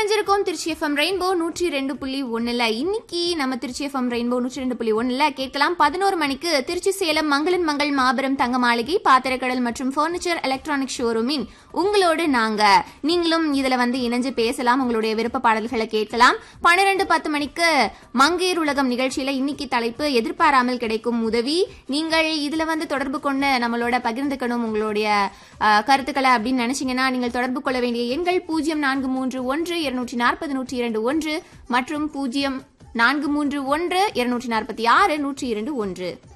இணைஞ்சிருக்கோம் Trichy FM rainbow நூற்றி ரெண்டு புள்ளி ஒண்ணுல இன்னைக்கு நம்ம திருச்சி எஃப்எம் ரெயின்போ நூற்றி ரெண்டு புள்ளி ஒண்ணுல கேட்கலாம் பதினோரு மணிக்கு திருச்சி சேலம் மங்களன் மங்கள் மாபெரும் தங்க மாளிகை பாத்திரக்கடல் மற்றும் பர்னிச்சர் எலக்ட்ரானிக் ஷோரூமின் உங்களோடு நாங்க நீங்களும் இதுல வந்து இணைஞ்சு பேசலாம் உங்களுடைய விருப்ப பாடல்களை கேட்கலாம் பன்னிரெண்டு பத்து மணிக்கு மங்கையர் உலகம் நிகழ்ச்சியில இன்னைக்கு தலைப்பு எதிர்பாராமல் கிடைக்கும் உதவி நீங்கள் இதுல வந்து தொடர்பு கொண்டு நம்மளோட பகிர்ந்துக்கணும் உங்களுடைய அஹ், கருத்துக்களை அப்படின்னு நினைச்சீங்கன்னா நீங்கள் தொடர்பு கொள்ள வேண்டிய எண்கள் பூஜ்ஜியம் நான்கு மூன்று ஒன்று இருநூற்றி நாற்பது நூற்றி இரண்டு ஒன்று மற்றும் பூஜ்ஜியம் நான்கு மூன்று ஒன்று இருநூற்றி நாற்பத்தி ஆறு நூற்றி இரண்டு ஒன்று